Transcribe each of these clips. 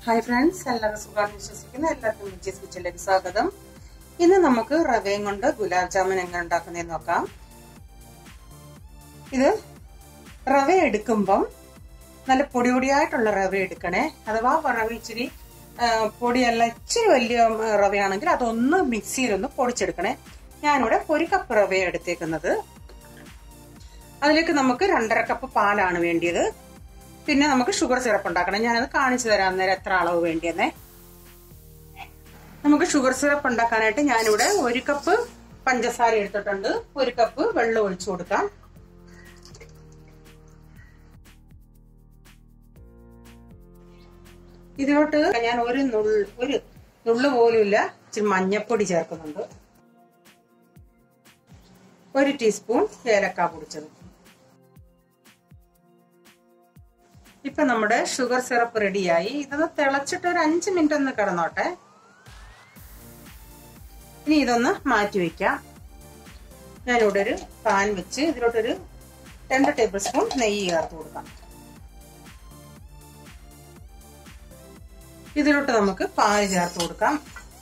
Hi friends എല്ലാവർക്കും സുഖമാണ് വിശ്വസിക്കുന്നു എല്ലാവർക്കും വിജയസ് കിച്ചണിലേക്ക് സ്വാഗതം ഇന്ന് നമുക്ക് റവയും കൊണ്ട് ഗുലാബ് ജാമുൻ എങ്ങനെ ഉണ്ടാക്കുന്നതെന്ന് നോക്കാം ഇത് റവ എടുക്കുമ്പം നല്ല പൊടി പൊടിയായിട്ടുള്ള റവ എടുക്കണേ അഥവാ റവ ഇച്ചിരി ആ, പൊടിയല്ല ഇച്ചിരി വലിയ റവയാണെങ്കിൽ അതൊന്ന് മിക്സിയിലൊന്ന് പൊടിച്ചെടുക്കണേ ഞാനിവിടെ ഒരു കപ്പ് റവ എടുത്തേക്കുന്നത് അതിലേക്ക് നമുക്ക് രണ്ടര കപ്പ് പാലാണ് വേണ്ടിയത് പിന്നെ നമുക്ക് ഷുഗർ സിറപ്പ് ഉണ്ടാക്കണം ഞാനത് കാണിച്ചു തരാം അന്നേരം എത്ര അളവ് വേണ്ടിയെന്നേ നമുക്ക് ഷുഗർ സിറപ്പ് ഉണ്ടാക്കാനായിട്ട് ഞാനിവിടെ ഒരു കപ്പ് പഞ്ചസാര എടുത്തിട്ടുണ്ട് ഒരു കപ്പ് വെള്ളം ഒഴിച്ചു കൊടുക്കാം ഇതിലോട്ട് ഞാൻ ഒരു നുള്ളു ഒരു നുള്ളു പോലുമില്ല ഇച്ചിരി മഞ്ഞപ്പൊടി ചേർക്കുന്നുണ്ട് ഒരു ടീസ്പൂൺ ഏലക്ക പൊടിച്ചത് ഇപ്പൊ നമ്മുടെ ഷുഗർ സിറപ്പ് റെഡിയായി ഇതൊന്ന് തിളച്ചിട്ട് ഒരു അഞ്ച് മിനിറ്റ് ഒന്ന് കിടന്നോട്ടെ ഇനി ഇതൊന്ന് മാറ്റി വെക്കാം ഞാനിവിടെ ഒരു പാൻ വെച്ച് ഇതിലോട്ടൊരു രണ്ട് ടേബിൾ സ്പൂൺ നെയ്യ് ചേർത്ത് കൊടുക്കാം ഇതിലോട്ട് നമുക്ക് പാല് ചേർത്ത് കൊടുക്കാം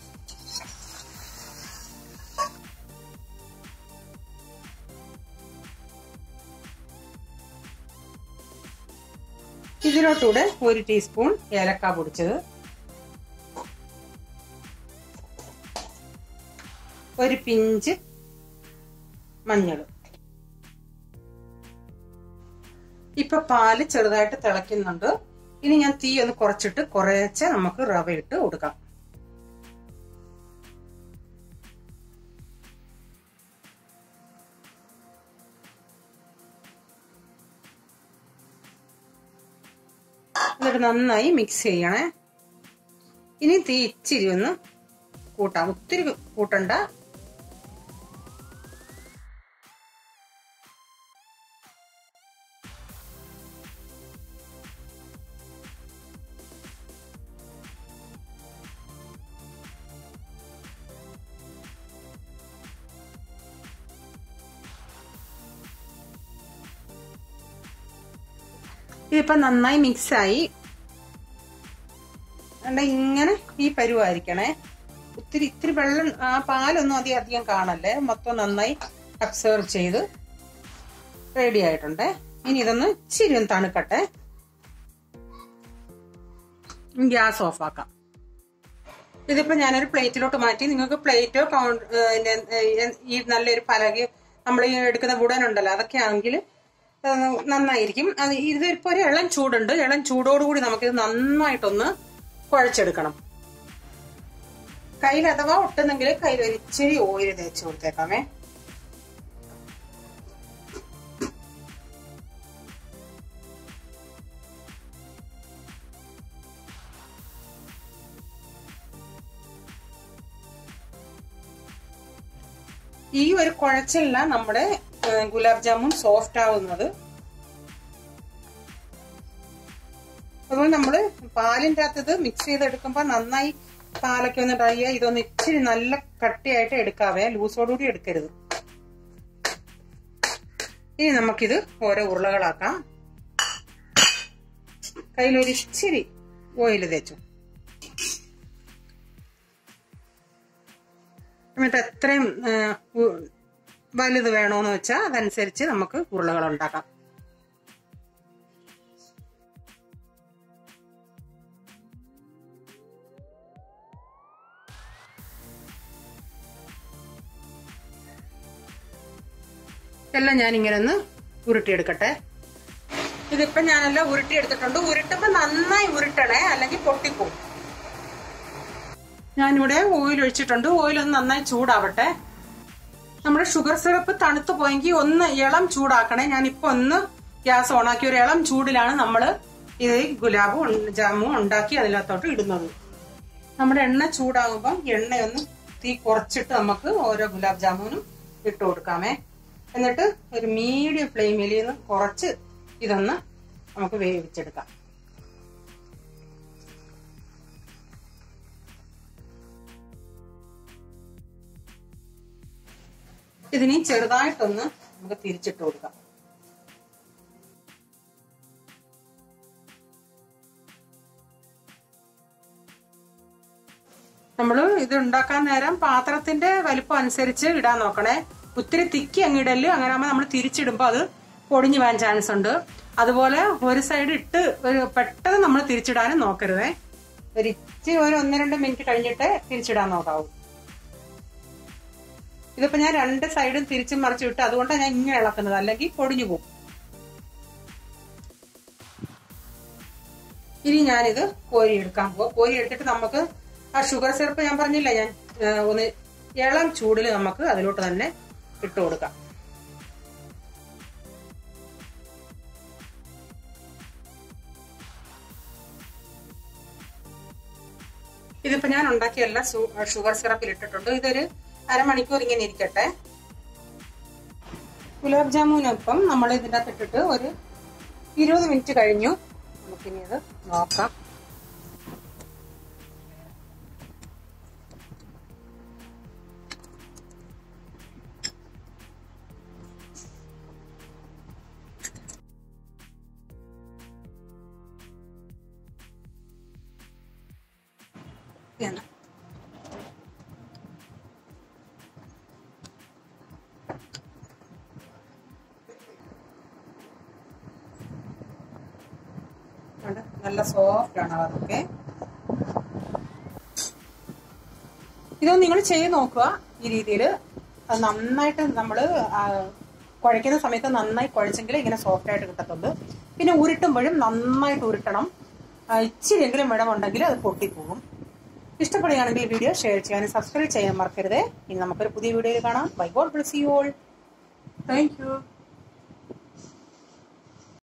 ഇതിലോട്ടൂടെ ഒരു ടീസ്പൂൺ ഏലക്ക പൊടിച്ചത് ഒരു പിഞ്ച് മഞ്ഞൾ ഇപ്പൊ പാല് ചെറുതായിട്ട് തിളയ്ക്കുന്നുണ്ട് ഇനി ഞാൻ തീ ഒന്ന് കുറച്ചിട്ട് കുറേശ്ശെ നമുക്ക് റവ ഇട്ട് കൊടുക്കാം എന്നിട്ട് നന്നായി മിക്സ് ചെയ്യണേ ഇനി തീ ഇച്ചിരി ഒന്ന് കൂട്ടാം ഒത്തിരി കൂട്ടണ്ട ഇതിപ്പോ നന്നായി മിക്സായി അല്ല ഇങ്ങനെ ഈ പരുവായിരിക്കണേ ഒത്തിരി ഇത്തിരി വെള്ളം ആ പാലൊന്നും അധികം അധികം കാണല്ലേ മൊത്തം നന്നായി അബ്സർവ് ചെയ്ത് റെഡി ആയിട്ടുണ്ട് ഇനി ഇതൊന്ന് ഇച്ചിരി ഒന്ന് തണുക്കട്ടെ ഗ്യാസ് ഓഫ് ആക്കാം ഇതിപ്പോ ഞാനൊരു പ്ലേറ്റിലോട്ട് മാറ്റി നിങ്ങൾക്ക് പ്ലേറ്റോ കൗണ്ട് ഈ നല്ലൊരു പലക നമ്മൾ ഈ എടുക്കുന്ന വുടൻ ഉണ്ടല്ലോ അതൊക്കെ ആണെങ്കിൽ നന്നായിരിക്കും അത് ഇതിപ്പോ ഒരു ഇളം ചൂടുണ്ട് ഇളം ചൂടോടുകൂടി നമുക്കിത് നന്നായിട്ടൊന്ന് കുഴച്ചെടുക്കണം കയ്യിൽ അഥവാ ഒട്ടുന്നെങ്കിൽ കയ്യിൽ ഒരു ഇച്ചിരി ഓയിൽ തേച്ച് കൊടുത്തേക്കാമേ ഈ ഒരു കുഴച്ചല്ല നമ്മുടെ ഗുലാബ് ജാമുൻ സോഫ്റ്റ് ആവുന്നത് അതുപോലെ നമ്മള് പാലിൻ്റെ അകത്ത് മിക്സ് ചെയ്തെടുക്കുമ്പോൾ നന്നായി പാലൊക്കെ ഒന്ന് ഡ്രൈ ആയി ഇതൊന്ന് ഇച്ചിരി നല്ല കട്ടിയായിട്ട് എടുക്കാവേ ലൂസോടുകൂടി എടുക്കരുത് ഇനി നമുക്കിത് ഓരോ ഉരുളകളാക്കാം കയ്യിലൊരു ഇച്ചിരി ഓയിൽ തേച്ചു എന്നിട്ട് എത്രയും വലുത് വേണോന്ന് വെച്ചാൽ അതനുസരിച്ച് നമുക്ക് ഉരുളകൾ ഉണ്ടാക്കാം എല്ലാം ഞാൻ ഇങ്ങനെ ഒന്ന് ഉരുട്ടിയെടുക്കട്ടെ ഇതിപ്പോ ഞാനെല്ലാം ഉരുട്ടിയെടുത്തിട്ടുണ്ട് ഉരുട്ടുമ്പോ നന്നായി ഉരുട്ടണേ അല്ലെങ്കിൽ പൊട്ടിപ്പോവും ഞാനിവിടെ ഓയിൽ ഒഴിച്ചിട്ടുണ്ട് ഓയിൽ ഒന്ന് നന്നായി ചൂടാവട്ടെ നമ്മുടെ ഷുഗർ സിറപ്പ് തണുത്തു പോയെങ്കിൽ ഒന്ന് ഇളം ചൂടാക്കണേ ഞാൻ ഇപ്പൊ ഒന്ന് ഗ്യാസ് ഓണാക്കി ഒരു ഇളം ചൂടിലാണ് നമ്മൾ ഇത് ഗുലാബ് ജാമു ഉണ്ടാക്കി അതിനകത്തോട്ട് ഇടുന്നത് നമ്മുടെ എണ്ണ ചൂടാകുമ്പം എണ്ണയൊന്ന് തീ കുറച്ചിട്ട് നമുക്ക് ഓരോ ഗുലാബ് ജാമുനും ഇട്ട് കൊടുക്കാമേ എന്നിട്ട് ഒരു മീഡിയം ഫ്ലെയിമിൽ നിന്ന് കുറച്ച് ഇതൊന്ന് നമുക്ക് വേവിച്ചെടുക്കാം ഇതിനി ചെറുതായിട്ടൊന്ന് നമുക്ക് തിരിച്ചിട്ട് കൊടുക്കാം ഇത് ഉണ്ടാക്കാൻ നേരം പാത്രത്തിന്റെ വലിപ്പം അനുസരിച്ച് ഇടാൻ നോക്കണേ ഒത്തിരി തിക്കി അങ്ങ് ഇടല് അങ്ങനെ ആകുമ്പോൾ നമ്മൾ തിരിച്ചിടുമ്പോൾ അത് പൊടിഞ്ഞു പോകാൻ ചാൻസ് ഉണ്ട് അതുപോലെ ഒരു സൈഡ് ഇട്ട് ഒരു പെട്ടെന്ന് നമ്മൾ തിരിച്ചിടാനും നോക്കരുതേ ഒരു ഇച്ചിരി ഒരു ഒന്ന് രണ്ട് മിനിറ്റ് കഴിഞ്ഞിട്ട് തിരിച്ചിടാൻ നോക്കാവൂ ഇതിപ്പോ ഞാൻ രണ്ട് സൈഡും തിരിച്ചും മറിച്ചു വിട്ട് അതുകൊണ്ടാണ് ഞാൻ ഇങ്ങനെ ഇളക്കുന്നത് അല്ലെങ്കിൽ പൊടിഞ്ഞു പോകും ഇനി ഞാനിത് കോരി എടുക്കാൻ പോവാം കോരി എടുത്തിട്ട് നമുക്ക് ആ ഷുഗർ സിറപ്പ് ഞാൻ പറഞ്ഞില്ല ഞാൻ ആ, ഒന്ന് ഇളം ചൂടിൽ നമുക്ക് അതിലോട്ട് തന്നെ ഇട്ട് കൊടുക്കാം ഇതിപ്പോ ഞാൻ ഉണ്ടാക്കിയ എല്ലാ സു- ഷുഗർ സിറപ്പിൽ ഇട്ടിട്ടുണ്ട് ഇതൊരു അരമണിക്കൂർ ഇങ്ങനെ ഇരിക്കട്ടെ ഗുലാബ് ജാമുനൊപ്പം നമ്മൾ ഇതിൻ്റെ അകത്ത് ഇട്ടിട്ട് ഒരു ഇരുപത് മിനിറ്റ് കഴിഞ്ഞു നമുക്കിനി ഇത് നോക്കാം ഇതാണ്. കണ്ടോ? നല്ല സോഫ്റ്റ് ആണ് അതൊക്കെ ഇതൊന്ന് നിങ്ങൾ ചെയ്ത് നോക്കുക ഈ രീതിയിൽ നന്നായിട്ട് നമ്മൾ കുഴയ്ക്കുന്ന സമയത്ത് നന്നായി കുഴച്ചെങ്കിൽ ഇങ്ങനെ സോഫ്റ്റ് ആയിട്ട് കിട്ടത്തുള്ളൂ പിന്നെ ഉരുട്ടുമ്പോഴും നന്നായിട്ട് ഉരുട്ടണം ആ, ഇച്ചിരിയെങ്കിലും വിടമുണ്ടെങ്കിൽ അത് പൊട്ടിപ്പോകും ഇഷ്ടപ്പെടുകയാണെങ്കിൽ ഈ വീഡിയോ ഷെയർ ചെയ്യാനും സബ്സ്ക്രൈബ് ചെയ്യാൻ മറക്കരുത് ഇനി നമുക്കൊരു പുതിയ വീഡിയോയിൽ കാണാം bye God bless you all thank U